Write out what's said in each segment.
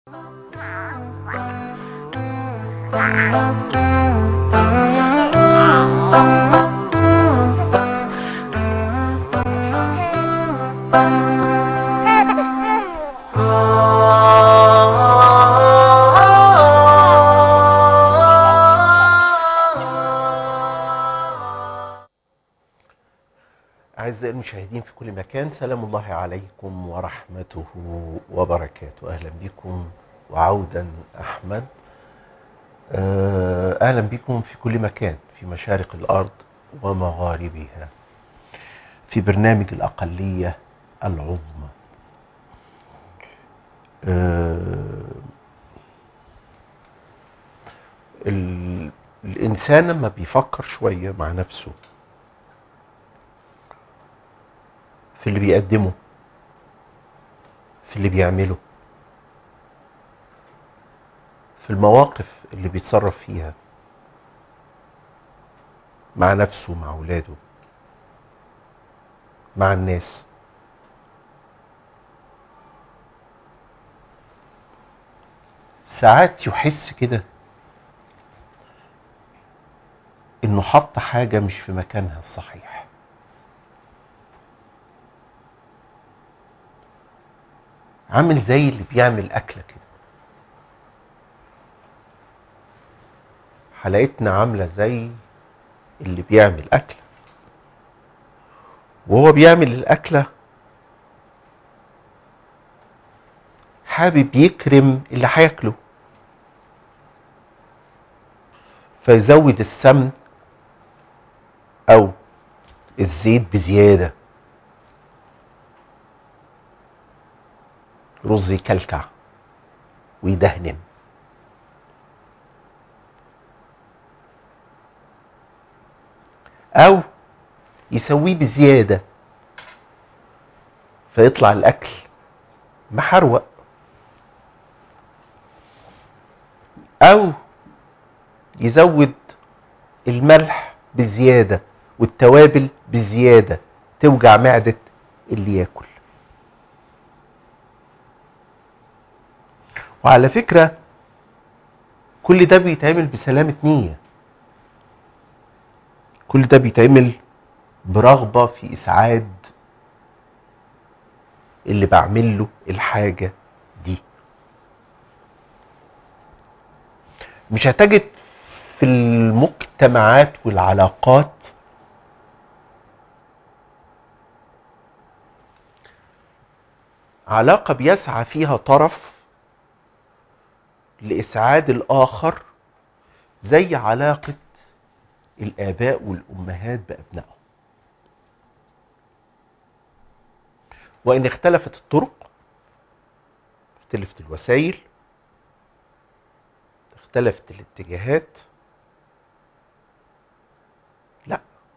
أعزائي المشاهدين في كل مكان سلام الله عليكم ورحمته وبركاته أهلا بكم وعودا أحمد آه، أهلا بكم في كل مكان في مشارق الأرض ومغاربها في برنامج الأقلية العظمى آه، ال- الإنسان لما بيفكر شوية مع نفسه في اللي بيقدمه في اللي بيعمله في المواقف اللي بيتصرف فيها مع نفسه مع اولاده مع الناس ساعات يحس كده انه حط حاجه مش في مكانها الصحيح عامل زي اللي بيعمل اكله كده حلقتنا عامله زي اللي بيعمل اكله وهو بيعمل الاكله حابب يكرم اللي هياكله فيزود السمن او الزيت بزياده رز يكلكع ويدهن او يسويه بزياده فيطلع الاكل محروق او يزود الملح بزياده والتوابل بزياده توجع معده اللي ياكل وعلى فكرة كل ده بيتعمل بسلامة نية كل ده بيتعمل برغبة في إسعاد اللي بعمل له الحاجة دي مش هتجد في المجتمعات والعلاقات علاقة بيسعى فيها طرف لإسعاد الآخر زي علاقة الآباء والأمهات بأبنائهم وإن اختلفت الطرق اختلفت الوسائل اختلفت الاتجاهات لا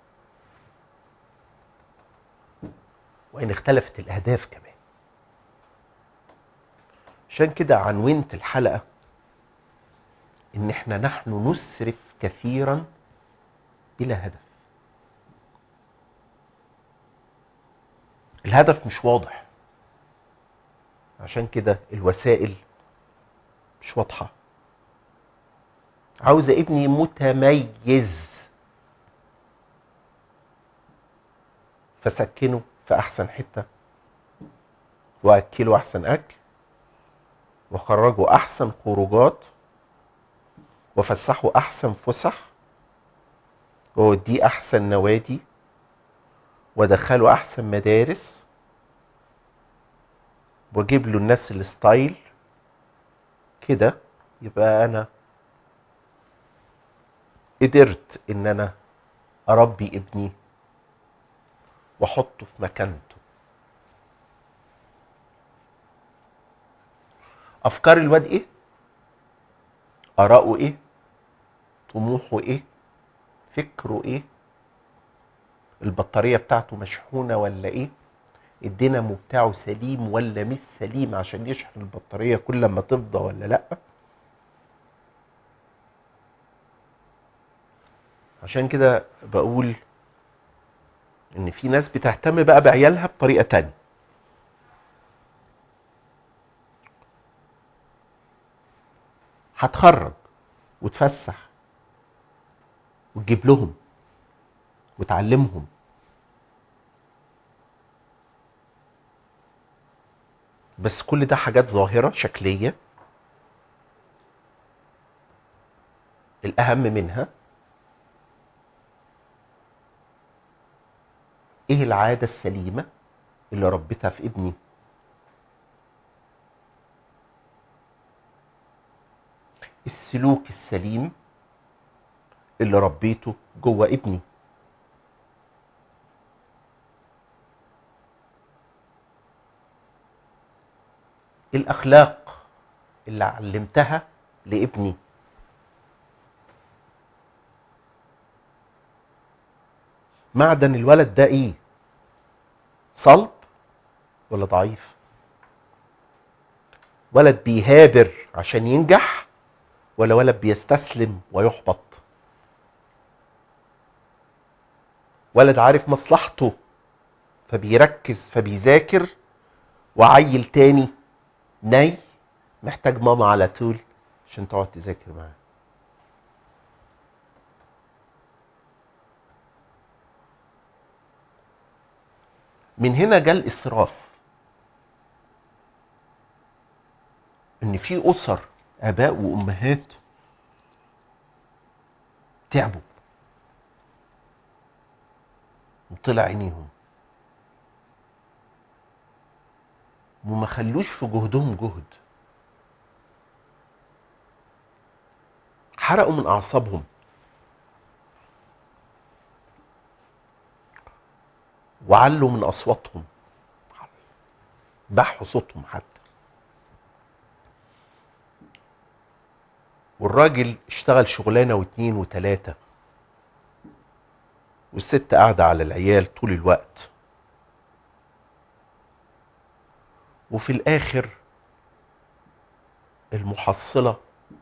وإن اختلفت الأهداف كمان عشان كده عنونت الحلقة ان احنا نحن نسرف كثيرا بلا هدف الهدف مش واضح عشان كده الوسائل مش واضحة عاوز ابني متميز فسكنه في احسن حتة واكله احسن اكل وخرجه احسن خروجات وفسحه احسن فسح ووديه احسن نوادي ودخله احسن مدارس واجيب له الناس الستايل كده يبقى انا قدرت ان انا اربي ابني واحطه في مكانته افكار الواد ايه اراءه ايه طموحه ايه فكره ايه البطاريه بتاعته مشحونه ولا ايه الدينامو بتاعه سليم ولا مش سليم عشان يشحن البطاريه كل ما تفضى ولا لا عشان كده بقول ان في ناس بتهتم بقى بعيالها بطريقه تانية هتخرج وتفسح وتجيب لهم وتعلمهم بس كل ده حاجات ظاهرة شكلية الأهم منها إيه العادة السليمة اللي ربيتها في ابني السلوك السليم اللي ربيته جوه ابني الاخلاق اللي علمتها لابني معدن الولد ده ايه صلب ولا ضعيف ولد بيهابر عشان ينجح ولا ولد بيستسلم ويحبط ولد عارف مصلحته فبيركز فبيذاكر وعيل تاني ناي محتاج ماما على طول عشان تقعد تذاكر معاه من هنا جاء الاسراف ان في اسر اباء وامهات تعبوا وطلع عينيهم وما خلوش في جهدهم جهد حرقوا من اعصابهم وعلوا من اصواتهم بحوا صوتهم حتى والراجل اشتغل شغلانه واتنين وتلاته والست قاعده على العيال طول الوقت وفي الاخر المحصله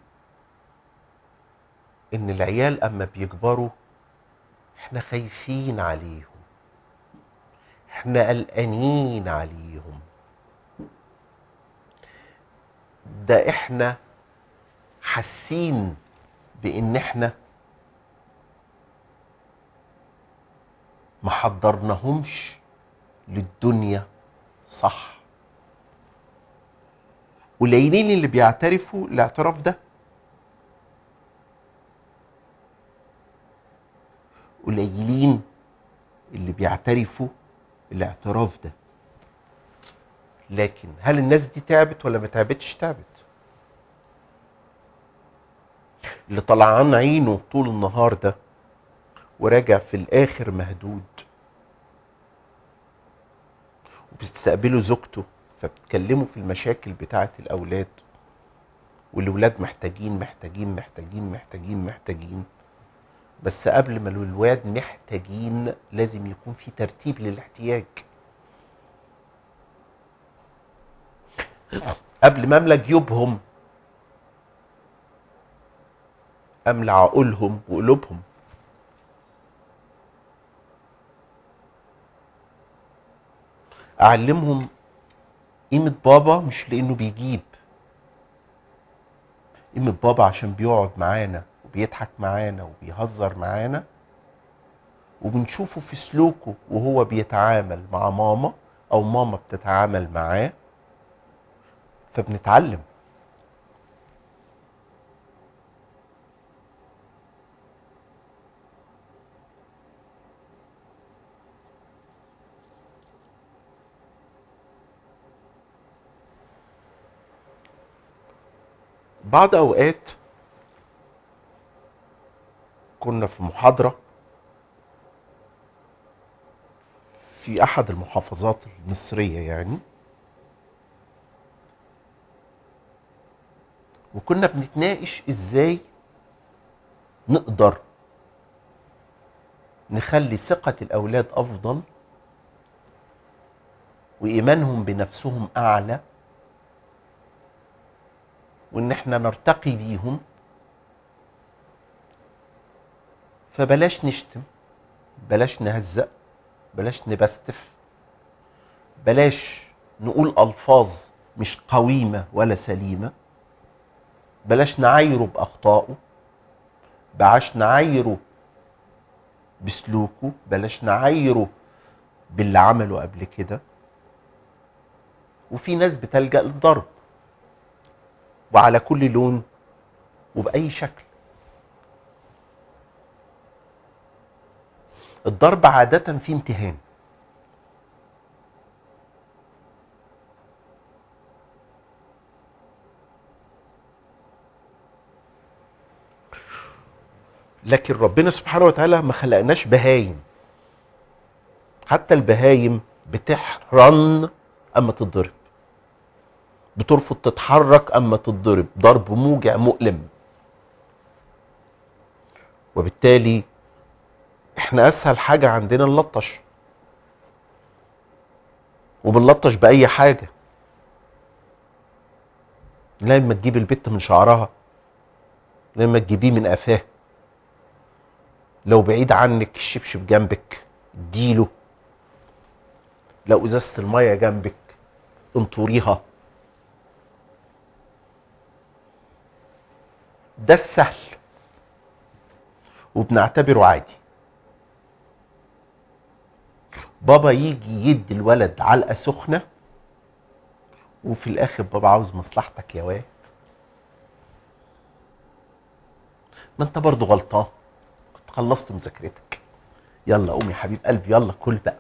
ان العيال اما بيكبروا احنا خايفين عليهم احنا قلقانين عليهم ده احنا حاسين بان احنا ما حضرناهمش للدنيا صح قليلين اللي بيعترفوا الاعتراف ده قليلين اللي بيعترفوا الاعتراف ده لكن هل الناس دي تعبت ولا ما تعبتش تعبت اللي طلعان عينه طول النهار ده وراجع في الاخر مهدود وبتستقبله زوجته فبتكلموا في المشاكل بتاعه الاولاد والولاد محتاجين محتاجين محتاجين محتاجين محتاجين بس قبل ما الولاد محتاجين لازم يكون في ترتيب للاحتياج قبل ما املى جيوبهم املى عقولهم وقلوبهم اعلمهم قيمة بابا مش لانه بيجيب قيمة بابا عشان بيقعد معانا وبيضحك معانا وبيهزر معانا وبنشوفه في سلوكه وهو بيتعامل مع ماما او ماما بتتعامل معاه فبنتعلم بعض اوقات كنا في محاضرة في احد المحافظات المصرية يعني وكنا بنتناقش ازاي نقدر نخلي ثقة الاولاد افضل وايمانهم بنفسهم اعلى وان احنا نرتقي بيهم فبلاش نشتم بلاش نهزق بلاش نبستف بلاش نقول الفاظ مش قويمه ولا سليمه بلاش نعايره باخطائه بلاش نعايره بسلوكه بلاش نعايره باللي عمله قبل كده وفي ناس بتلجأ للضرب وعلى كل لون وبأي شكل الضرب عادة في امتهان لكن ربنا سبحانه وتعالى ما خلقناش بهايم حتى البهايم بتحرن اما تتضرب بترفض تتحرك اما تتضرب ضرب موجع مؤلم وبالتالي احنا اسهل حاجة عندنا نلطش وبنلطش باي حاجة لما تجيب البت من شعرها لما تجيبيه من قفاه لو بعيد عنك الشبشب جنبك اديله لو ازازه الميه جنبك انطريها ده السهل وبنعتبره عادي بابا يجي يدي الولد علقه سخنه وفي الاخر بابا عاوز مصلحتك يا واد ما انت برضو غلطان كنت خلصت مذاكرتك يلا قوم يا حبيب قلبي يلا كل بقى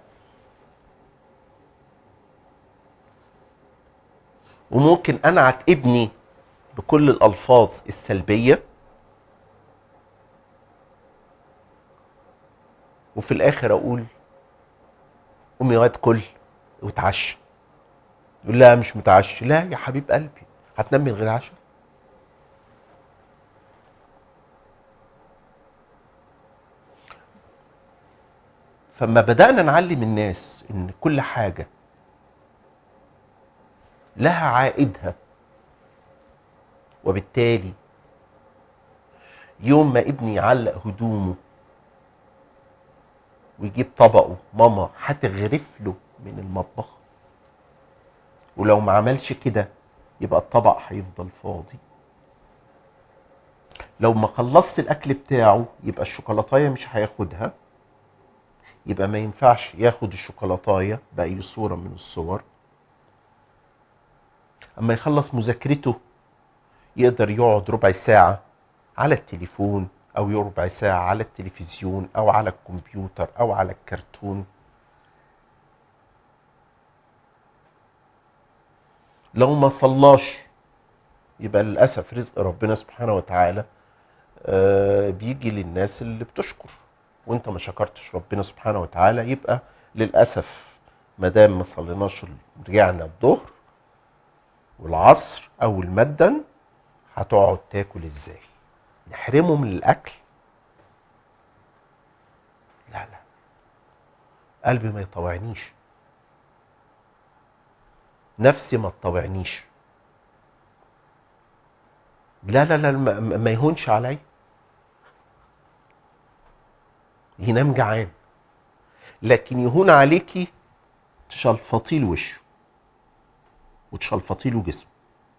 وممكن انعت ابني بكل الالفاظ السلبيه وفي الاخر اقول قوم يا واد كل وتعشى يقول لا مش متعشي لا يا حبيب قلبي هتنام من غير عشاء فما بدأنا نعلم الناس ان كل حاجة لها عائدها وبالتالي يوم ما ابني يعلق هدومه ويجيب طبقه ماما هتغرف له من المطبخ ولو ما عملش كده يبقى الطبق هيفضل فاضي لو ما خلصت الاكل بتاعه يبقى الشوكولاتايه مش هياخدها يبقى ما ينفعش ياخد الشوكولاتايه باي صوره من الصور اما يخلص مذاكرته يقدر يقعد ربع ساعه على التليفون او ربع ساعه على التلفزيون او على الكمبيوتر او على الكرتون لو ما صلاش يبقى للاسف رزق ربنا سبحانه وتعالى آه، بيجي للناس اللي بتشكر وانت ما شكرتش ربنا سبحانه وتعالى يبقى للاسف ما دام ما صليناش رجعنا الظهر والعصر او المدن هتقعد تاكل ازاي نحرمه من الاكل لا لا قلبي ما يطوعنيش نفسي ما تطوعنيش لا لا لا ما, ما يهونش عليا ينام جعان لكن يهون عليكي تشلفطي له وشه وتشلفطي له جسمه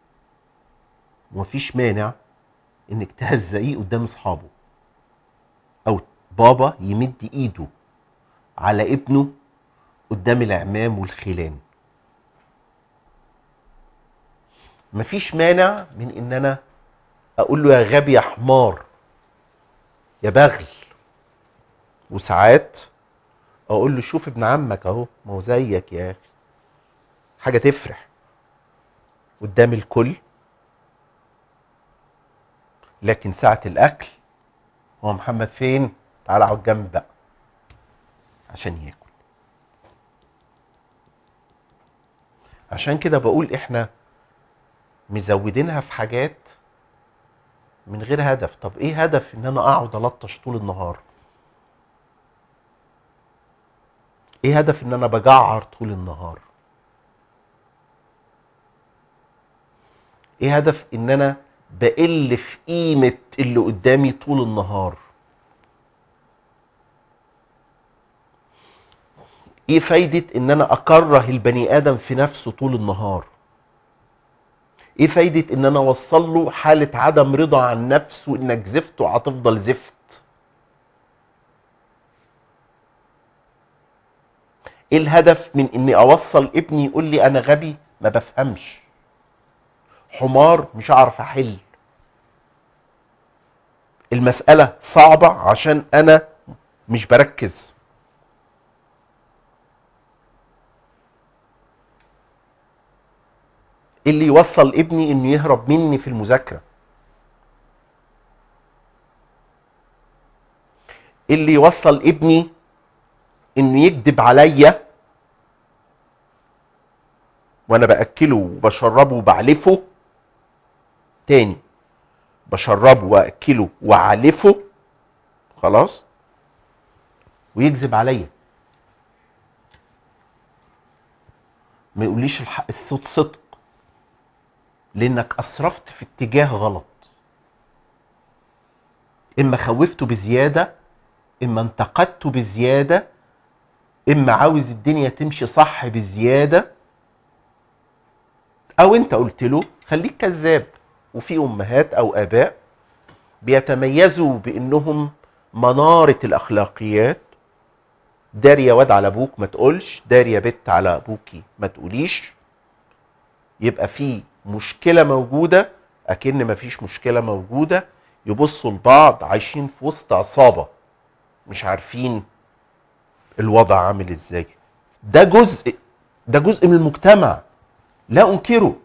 ومفيش مانع انك تهزقيه قدام اصحابه او بابا يمد ايده على ابنه قدام العمام والخلان مفيش مانع من ان انا اقول له يا غبي يا حمار يا بغل وساعات اقول له شوف ابن عمك اهو ما هو زيك يا اخي حاجه تفرح قدام الكل لكن ساعة الأكل هو محمد فين؟ تعالى اقعد جنب بقى عشان ياكل عشان كده بقول احنا مزودينها في حاجات من غير هدف طب ايه هدف ان انا اقعد الطش طول النهار ايه هدف ان انا بجعر طول النهار ايه هدف ان انا بقل في قيمة اللي قدامي طول النهار ايه فايدة ان انا اكره البني ادم في نفسه طول النهار ايه فايدة ان انا اوصل له حالة عدم رضا عن نفسه انك زفت وهتفضل زفت ايه الهدف من اني اوصل ابني يقول لي انا غبي ما بفهمش حمار مش هعرف احل المسألة صعبة عشان انا مش بركز اللي يوصل ابني انه يهرب مني في المذاكرة اللي يوصل ابني انه يكذب عليا وانا باكله وبشربه وبعلفه تاني بشربه واكله واعلفه خلاص ويكذب عليا ما يقوليش الحق الصوت صدق لانك اسرفت في اتجاه غلط اما خوفته بزياده اما انتقدته بزياده اما عاوز الدنيا تمشي صح بزياده او انت قلت له خليك كذاب وفي امهات او اباء بيتميزوا بانهم مناره الاخلاقيات دار يا واد على ابوك ما تقولش دار يا بت على ابوكي ما تقوليش يبقى في مشكله موجوده اكن مفيش مشكله موجوده يبصوا لبعض عايشين في وسط عصابه مش عارفين الوضع عامل ازاي ده جزء ده جزء من المجتمع لا انكره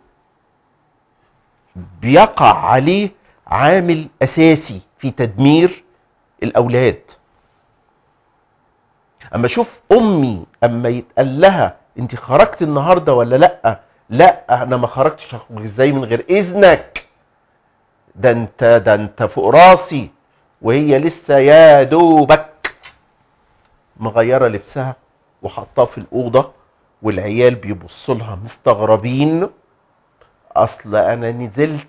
بيقع عليه عامل اساسي في تدمير الاولاد اما اشوف امي اما يتقال لها انت خرجت النهارده ولا لا لا انا ما خرجتش هخرج ازاي من غير اذنك ده انت ده انت فوق راسي وهي لسه يا دوبك مغيره لبسها وحطاه في الاوضه والعيال بيبصوا لها مستغربين اصل انا نزلت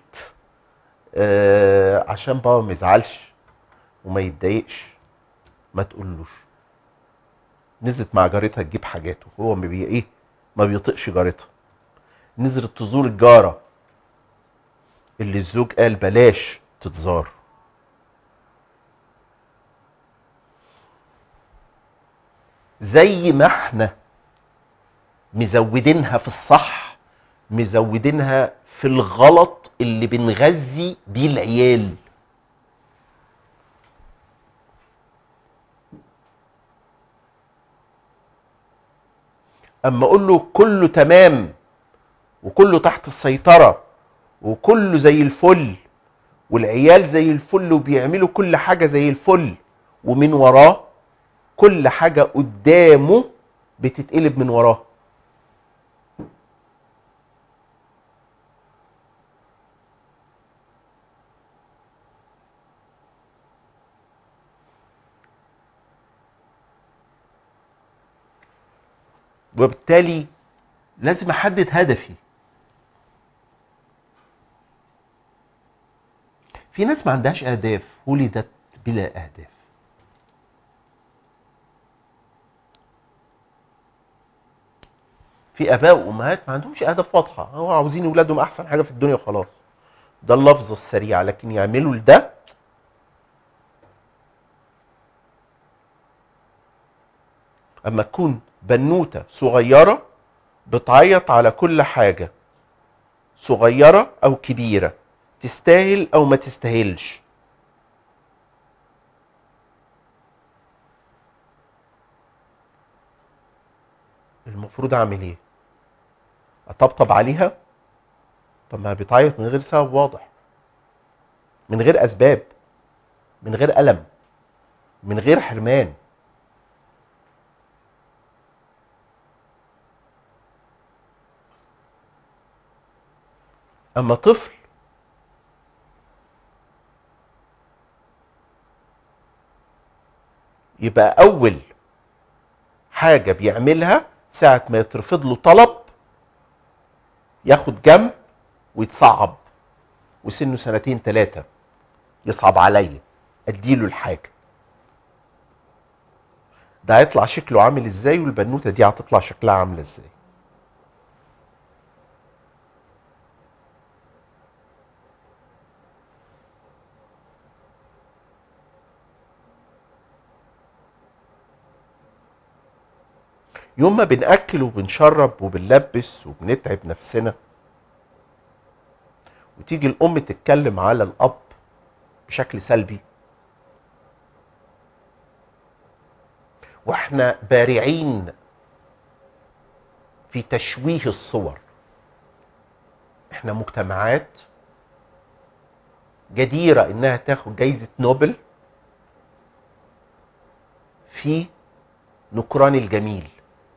آه عشان بابا ما يزعلش وما يتضايقش ما تقولوش نزلت مع جارتها تجيب حاجاته هو ما بي ايه ما بيطقش جارتها نزلت تزور الجاره اللي الزوج قال بلاش تتزار زي ما احنا مزودينها في الصح مزودينها في الغلط اللي بنغذي بيه العيال اما اقول له كله تمام وكله تحت السيطرة وكله زي الفل والعيال زي الفل وبيعملوا كل حاجة زي الفل ومن وراه كل حاجة قدامه بتتقلب من وراه وبالتالي لازم احدد هدفي في ناس ما عندهاش اهداف ولدت بلا اهداف في اباء وامهات ما عندهمش اهداف واضحه هو عاوزين اولادهم احسن حاجه في الدنيا وخلاص ده اللفظ السريع لكن يعملوا لده اما تكون بنوته صغيره بتعيط على كل حاجه صغيره او كبيره تستاهل او ما تستاهلش المفروض اعمل ايه اطبطب عليها طب ما بتعيط من غير سبب واضح من غير اسباب من غير الم من غير حرمان اما طفل يبقى اول حاجة بيعملها ساعة ما يترفض له طلب ياخد جنب ويتصعب وسنه سنتين ثلاثة يصعب عليا اديله الحاجة ده هيطلع شكله عامل ازاي والبنوتة دي هتطلع شكلها عاملة ازاي يوم ما بنأكل وبنشرب وبنلبس وبنتعب نفسنا وتيجي الأم تتكلم على الأب بشكل سلبي واحنا بارعين في تشويه الصور احنا مجتمعات جديرة انها تاخد جايزة نوبل في نكران الجميل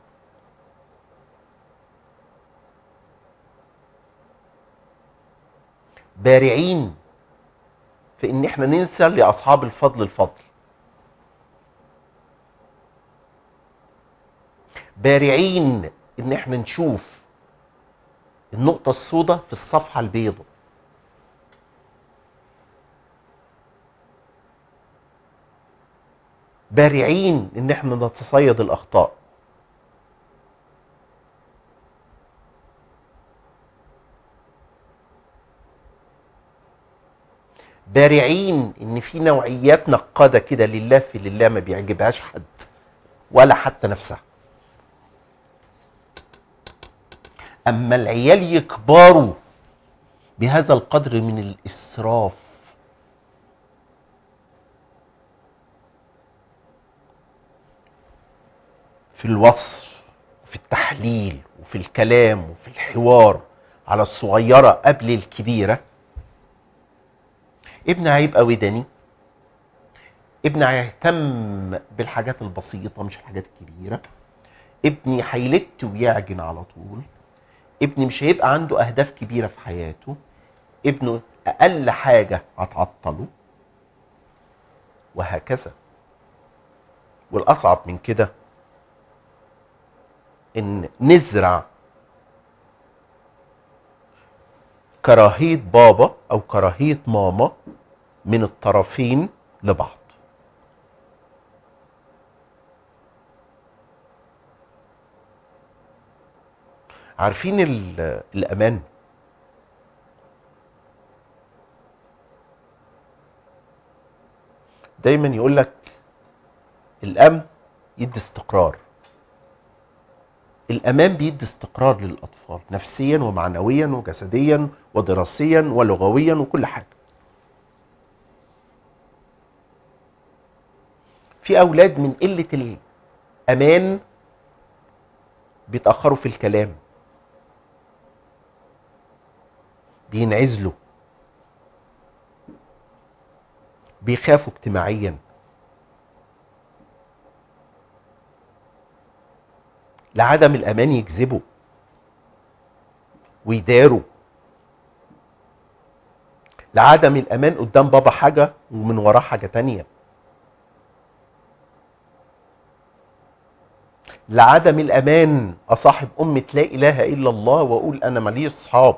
بارعين في ان احنا ننسى لاصحاب الفضل الفضل بارعين ان احنا نشوف النقطة السوداء في الصفحة البيضاء بارعين ان احنا نتصيد الاخطاء بارعين ان في نوعيات نقاده كده لله في لله ما بيعجبهاش حد ولا حتى نفسها اما العيال يكبروا بهذا القدر من الاسراف في الوصف وفي التحليل وفي الكلام وفي الحوار على الصغيره قبل الكبيره ابن هيبقى وداني ابن هيهتم بالحاجات البسيطة مش الحاجات الكبيرة ابني هيلت ويعجن على طول ابني مش هيبقى عنده أهداف كبيرة في حياته ابنه أقل حاجة هتعطله وهكذا والأصعب من كده إن نزرع كراهية بابا أو كراهية ماما من الطرفين لبعض عارفين الأمان دايما يقول لك الأمن يدي استقرار الامان بيدي استقرار للاطفال نفسيا ومعنويا وجسديا ودراسيا ولغويا وكل حاجه في اولاد من قله الامان بيتاخروا في الكلام بينعزلوا بيخافوا اجتماعيا لعدم الامان يكذبوا ويداروا لعدم الامان قدام بابا حاجه ومن وراه حاجه تانية لعدم الامان اصاحب امه لا اله الا الله واقول انا ماليش اصحاب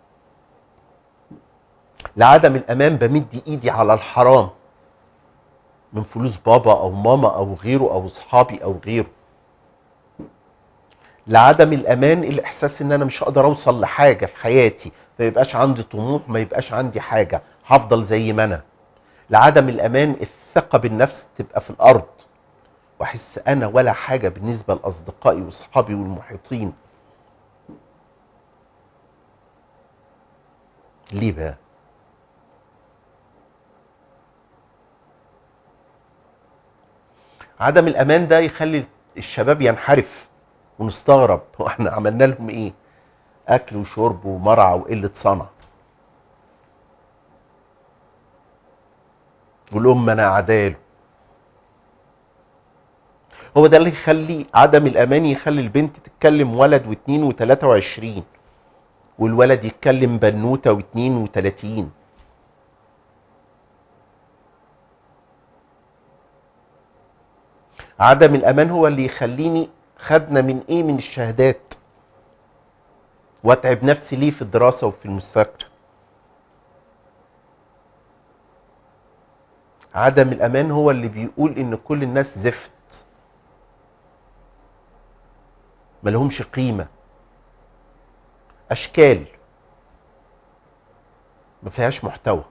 لعدم الامان بمد ايدي على الحرام من فلوس بابا او ماما او غيره او اصحابي او غيره لعدم الامان الاحساس ان انا مش هقدر اوصل لحاجه في حياتي ما يبقاش عندي طموح ما يبقاش عندي حاجه هفضل زي ما انا لعدم الامان الثقه بالنفس تبقى في الارض واحس انا ولا حاجه بالنسبه لاصدقائي واصحابي والمحيطين ليه بقى عدم الامان ده يخلي الشباب ينحرف ونستغرب هو احنا عملنا لهم ايه اكل وشرب ومرعى وقله صنع والام انا عداله هو ده اللي يخلي عدم الامان يخلي البنت تتكلم ولد واثنين وثلاثة وعشرين والولد يتكلم بنوتة واثنين وثلاثين عدم الامان هو اللي يخليني خدنا من ايه من الشهادات واتعب نفسي ليه في الدراسة وفي المذاكرة عدم الامان هو اللي بيقول ان كل الناس زفت ملهمش قيمة اشكال ما فيهاش محتوى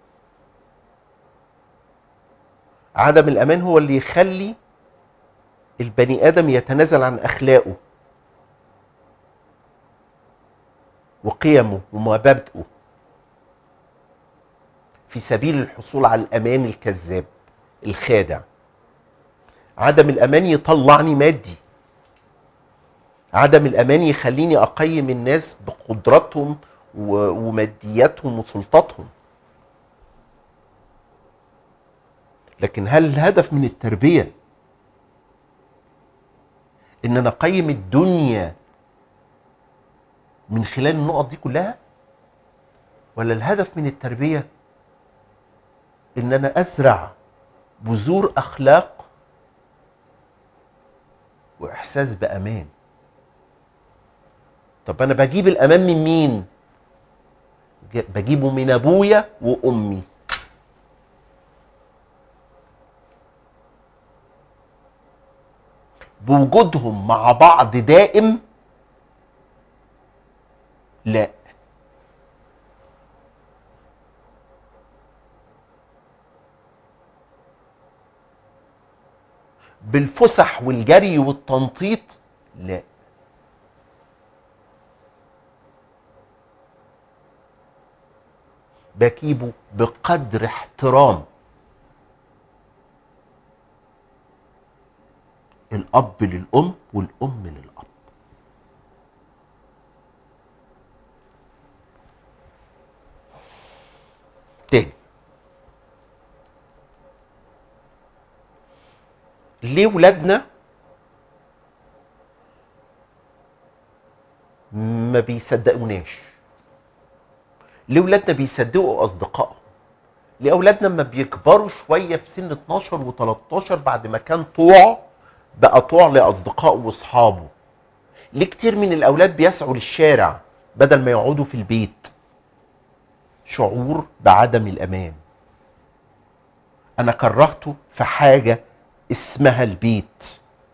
عدم الامان هو اللي يخلي البني ادم يتنازل عن اخلاقه وقيمه ومبادئه في سبيل الحصول على الامان الكذاب الخادع عدم الامان يطلعني مادي عدم الامان يخليني اقيم الناس بقدراتهم و- ومادياتهم وسلطاتهم لكن هل الهدف من التربيه ان انا اقيم الدنيا من خلال النقط دي كلها ولا الهدف من التربيه ان انا ازرع بذور اخلاق واحساس بامان طب انا بجيب الامان من مين ج- بجيبه من ابويا وامي بوجودهم مع بعض دائم لا بالفسح والجري والتنطيط لا بجيبه بقدر احترام الاب للام والام للاب تاني ليه ولادنا ما بيصدقوناش ليه ولادنا بيصدقوا اصدقائهم ليه اولادنا لما بيكبروا شويه في سن 12 و13 بعد ما كان طوع بقى طوع لاصدقائه واصحابه ليه كتير من الاولاد بيسعوا للشارع بدل ما يقعدوا في البيت شعور بعدم الامان انا كرهته في حاجه اسمها البيت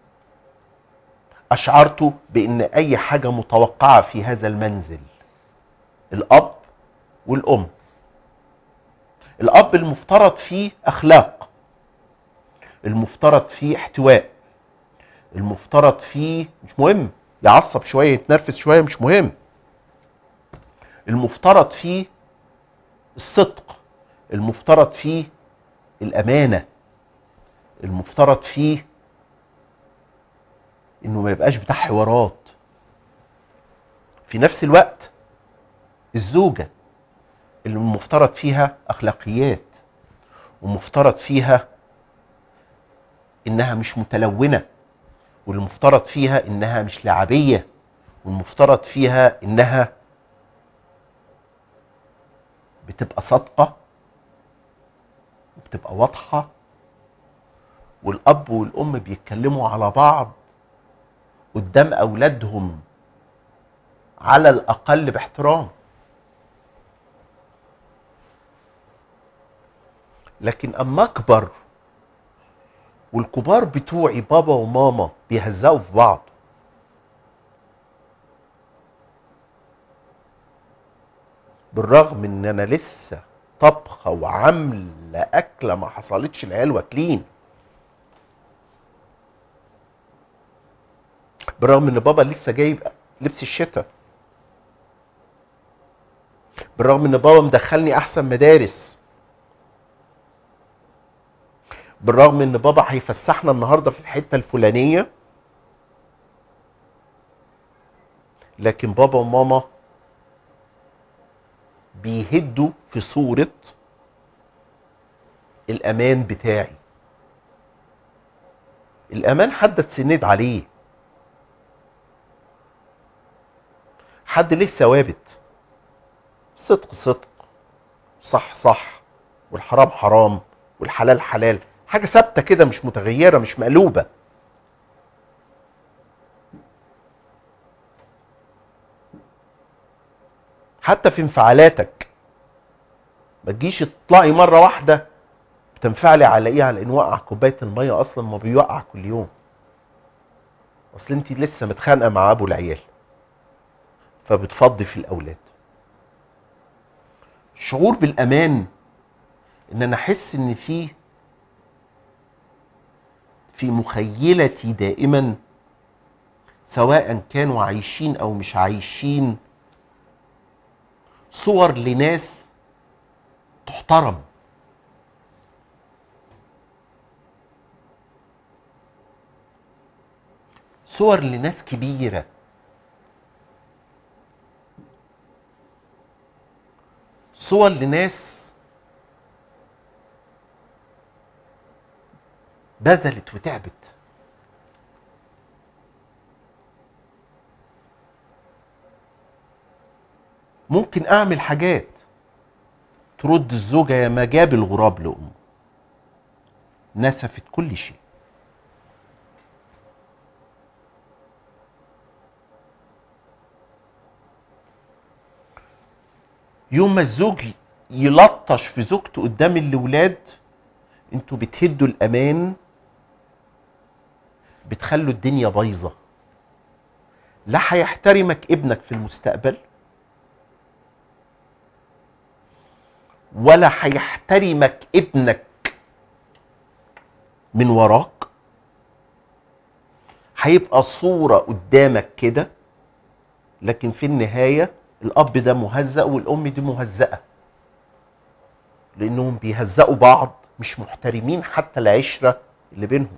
اشعرته بان اي حاجه متوقعه في هذا المنزل الاب والام الاب المفترض فيه اخلاق المفترض فيه احتواء المفترض فيه مش مهم يعصب شويه يتنرفز شويه مش مهم المفترض فيه الصدق المفترض فيه الامانه المفترض فيه انه ما يبقاش بتاع حوارات في نفس الوقت الزوجه اللي المفترض فيها اخلاقيات ومفترض فيها انها مش متلونه والمفترض فيها انها مش لعبيه والمفترض فيها انها بتبقى صادقه وبتبقى واضحه والاب والام بيتكلموا على بعض قدام اولادهم على الاقل باحترام لكن اما اكبر والكبار بتوعي بابا وماما بيهزقوا في بعض بالرغم ان انا لسه طبخه وعامله اكله ما حصلتش العيال واكلين بالرغم ان بابا لسه جايب لبس الشتاء بالرغم ان بابا مدخلني احسن مدارس بالرغم ان بابا هيفسحنا النهارده في الحته الفلانيه لكن بابا وماما بيهدوا في صوره الامان بتاعي الامان حد تسند عليه حد ليه ثوابت صدق صدق صح صح والحرام حرام والحلال حلال حاجه ثابته كده مش متغيره مش مقلوبه حتى في انفعالاتك ما تجيش تطلعي مره واحده بتنفعلي على ايه على ان وقع كوبايه الميه اصلا ما بيوقع كل يوم اصل انت لسه متخانقه مع ابو العيال فبتفضي في الاولاد شعور بالامان ان انا احس ان في في مخيلتي دائما سواء كانوا عايشين او مش عايشين صور لناس تحترم صور لناس كبيرة صور لناس بذلت وتعبت ممكن اعمل حاجات ترد الزوجة يا ما جاب الغراب لأمه نسفت كل شيء يوم ما الزوج يلطش في زوجته قدام الاولاد انتوا بتهدوا الامان بتخلوا الدنيا بايظه لا هيحترمك ابنك في المستقبل ولا هيحترمك ابنك من وراك هيبقى صورة قدامك كده لكن في النهاية الأب ده مهزأ والأم دي مهزأة لأنهم بيهزأوا بعض مش محترمين حتى العشرة اللي بينهم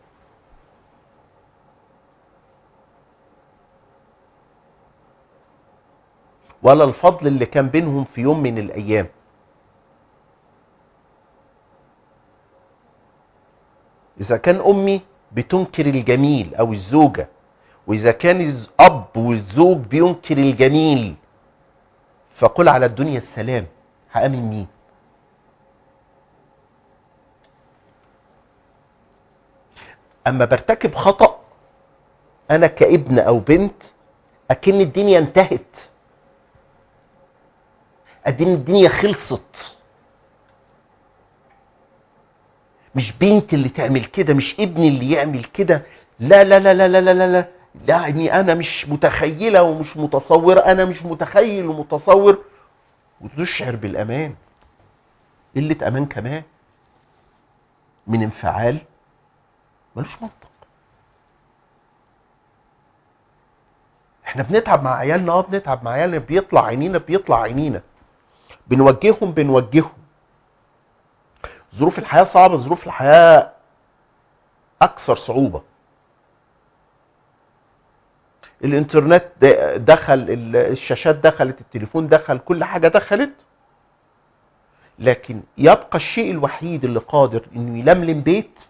ولا الفضل اللي كان بينهم في يوم من الأيام إذا كان أمي بتنكر الجميل أو الزوجة وإذا كان الأب والزوج بينكر الجميل فقل على الدنيا السلام هأمن مين أما برتكب خطأ أنا كابن أو بنت أكن الدنيا انتهت أدين الدنيا خلصت مش بنت اللي تعمل كده مش ابني اللي يعمل كده لا لا لا لا لا لا لا لا يعني انا مش متخيله ومش متصوره انا مش متخيل ومتصور وتشعر بالامان قله امان كمان من انفعال ملوش منطق احنا بنتعب مع عيالنا اه بنتعب مع عيالنا بيطلع عينينا بيطلع عينينا بنوجههم بنوجههم ظروف الحياه صعبه ظروف الحياه اكثر صعوبه الانترنت دخل الشاشات دخلت التليفون دخل كل حاجه دخلت لكن يبقى الشيء الوحيد اللي قادر انه يلملم بيت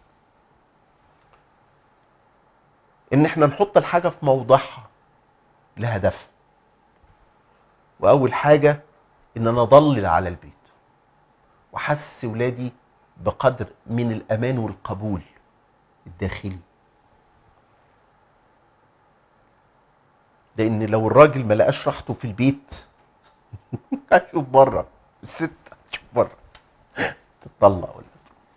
ان احنا نحط الحاجه في موضعها لهدفها واول حاجه ان انا اضلل على البيت واحسس ولادي بقدر من الامان والقبول الداخلي لان لو الراجل ما لقاش راحته في البيت هشوف بره الست هتشوف بره تتطلق ولا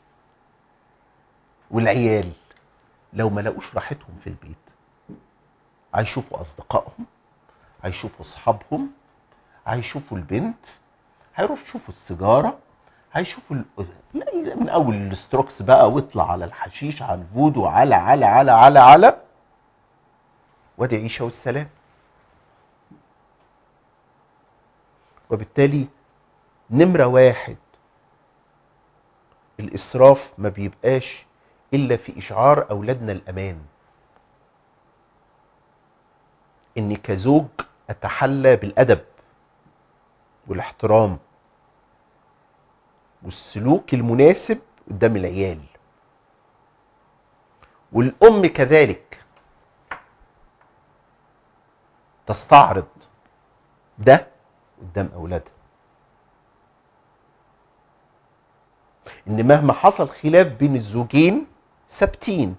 والعيال لو ما لقوش راحتهم في البيت هيشوفوا اصدقائهم هيشوفوا اصحابهم هيشوفوا البنت هيروحوا يشوفوا السيجاره هيشوفوا ال... من اول الستروكس بقى واطلع على الحشيش على الفودو على على على على على وادي عيشه والسلام وبالتالي نمرة واحد الإسراف ما بيبقاش إلا في إشعار أولادنا الأمان إني كزوج أتحلى بالأدب والاحترام والسلوك المناسب قدام العيال والأم كذلك تستعرض ده قدام أولادها إن مهما حصل خلاف بين الزوجين ثابتين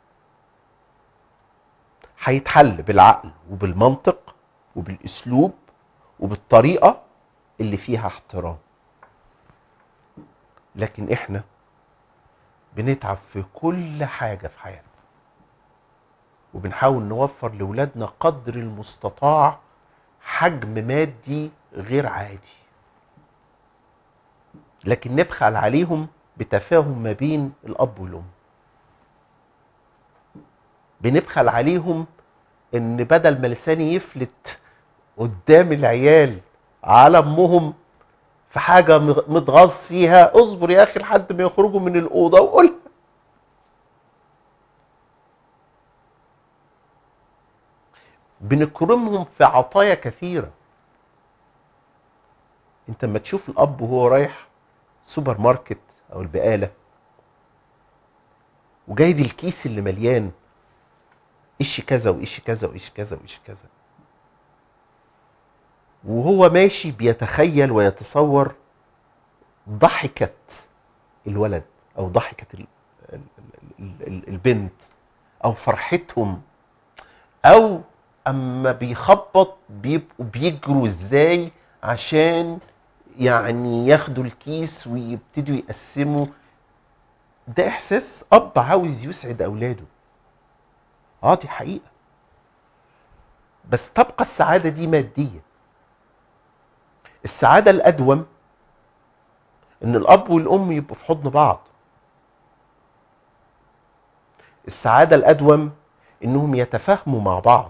هيتحل بالعقل وبالمنطق وبالاسلوب وبالطريقه اللي فيها احترام لكن احنا بنتعب في كل حاجه في حياتنا وبنحاول نوفر لاولادنا قدر المستطاع حجم مادي غير عادي لكن نبخل عليهم بتفاهم ما بين الاب والام بنبخل عليهم ان بدل ما لساني يفلت قدام العيال على امهم في حاجة مغ- متغاظ فيها اصبر يا اخي لحد ما يخرجوا من الأوضة وقول بنكرمهم في عطايا كثيرة انت لما تشوف الاب وهو رايح سوبر ماركت او البقالة وجايب الكيس اللي مليان ايش كذا وايش كذا وايش كذا وايش كذا وهو ماشي بيتخيل ويتصور ضحكة الولد او ضحكة ال- ال- ال- ال- البنت او فرحتهم او اما بيخبط بيبقوا بيجروا ازاي عشان يعني ياخدوا الكيس ويبتدوا يقسموا ده احساس اب عاوز يسعد اولاده اه دي حقيقه بس تبقى السعاده دي ماديه السعاده الادوم ان الاب والام يبقوا في حضن بعض السعاده الادوم انهم يتفاهموا مع بعض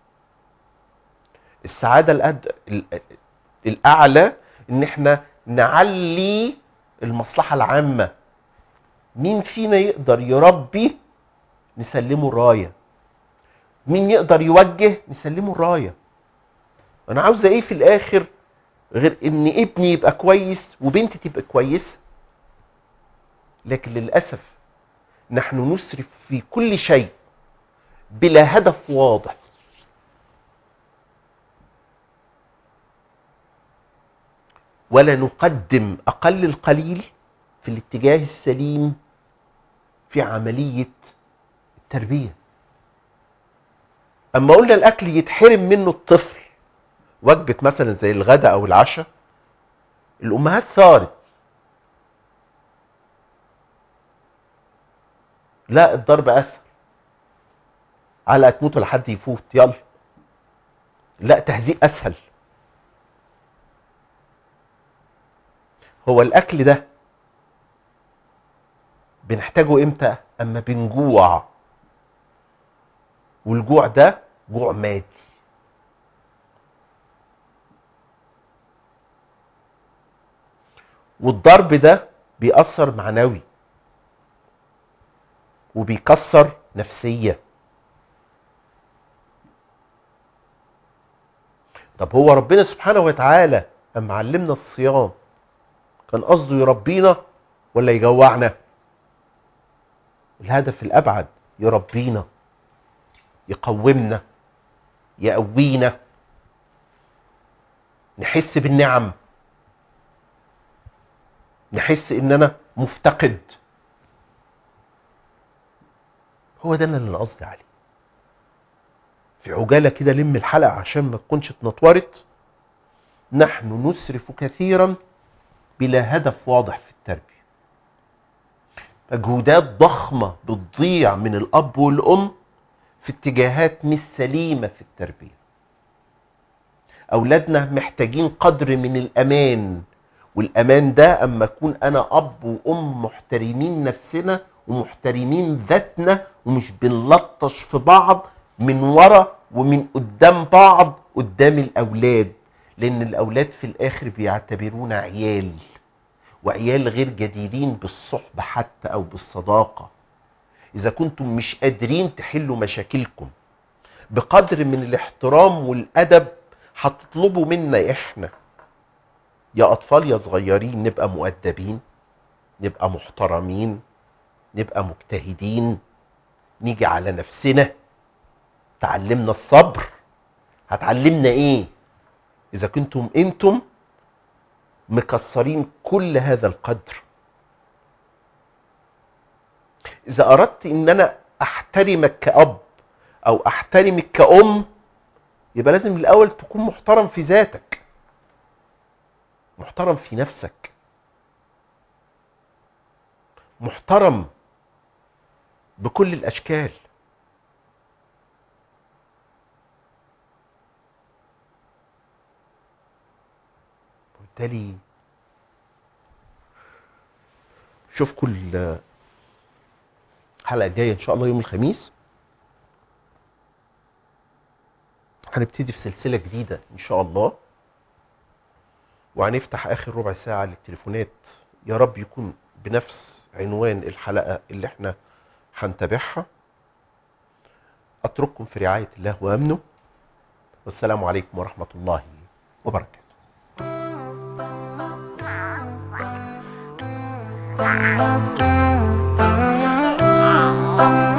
السعاده الأد... ال- الاعلى ان احنا نعلي المصلحه العامه مين فينا يقدر يربي نسلمه الرايه مين يقدر يوجه نسلمه الرايه انا عاوزه ايه في الاخر غير ان ابني يبقى كويس وبنتي تبقى كويسه لكن للاسف نحن نسرف في كل شيء بلا هدف واضح ولا نقدم اقل القليل في الاتجاه السليم في عمليه التربيه اما قلنا الاكل يتحرم منه الطفل وجبه مثلا زي الغداء او العشاء الامهات ثارت لا الضرب اسهل علقه تموت ولا حد يفوت يلا لا تهزيء اسهل هو الاكل ده بنحتاجه امتى اما بنجوع والجوع ده جوع مادي والضرب ده بيأثر معنوي وبيكسر نفسية طب هو ربنا سبحانه وتعالى اما علمنا الصيام كان قصده يربينا ولا يجوعنا الهدف الابعد يربينا يقومنا يقوينا نحس بالنعم نحس اننا مفتقد هو ده اللي انا قصدي عليه في عجاله كده لم الحلقه عشان ما تكونش اتنطورت نحن نسرف كثيرا بلا هدف واضح في التربيه مجهودات ضخمه بتضيع من الاب والام في اتجاهات مش سليمه في التربيه اولادنا محتاجين قدر من الامان والامان ده اما اكون انا اب وام محترمين نفسنا ومحترمين ذاتنا ومش بنلطش في بعض من ورا ومن قدام بعض قدام الاولاد لان الاولاد في الاخر بيعتبرونا عيال وعيال غير جديرين بالصحبة حتى او بالصداقة اذا كنتم مش قادرين تحلوا مشاكلكم بقدر من الاحترام والادب هتطلبوا منا احنا يا اطفال يا صغيرين نبقى مؤدبين نبقى محترمين نبقى مجتهدين نيجي على نفسنا تعلمنا الصبر هتعلمنا ايه اذا كنتم انتم مكسرين كل هذا القدر اذا اردت ان انا احترمك كاب او احترمك كأم يبقى لازم الاول تكون محترم في ذاتك محترم في نفسك محترم بكل الاشكال وبالتالي اشوفكم الحلقه الجايه ان شاء الله يوم الخميس هنبتدي في سلسلة جديدة إن شاء الله وهنفتح آخر ربع ساعة للتليفونات يا رب يكون بنفس عنوان الحلقة اللي احنا هنتابعها أترككم في رعاية الله وأمنه والسلام عليكم ورحمة الله وبركاته Thank you.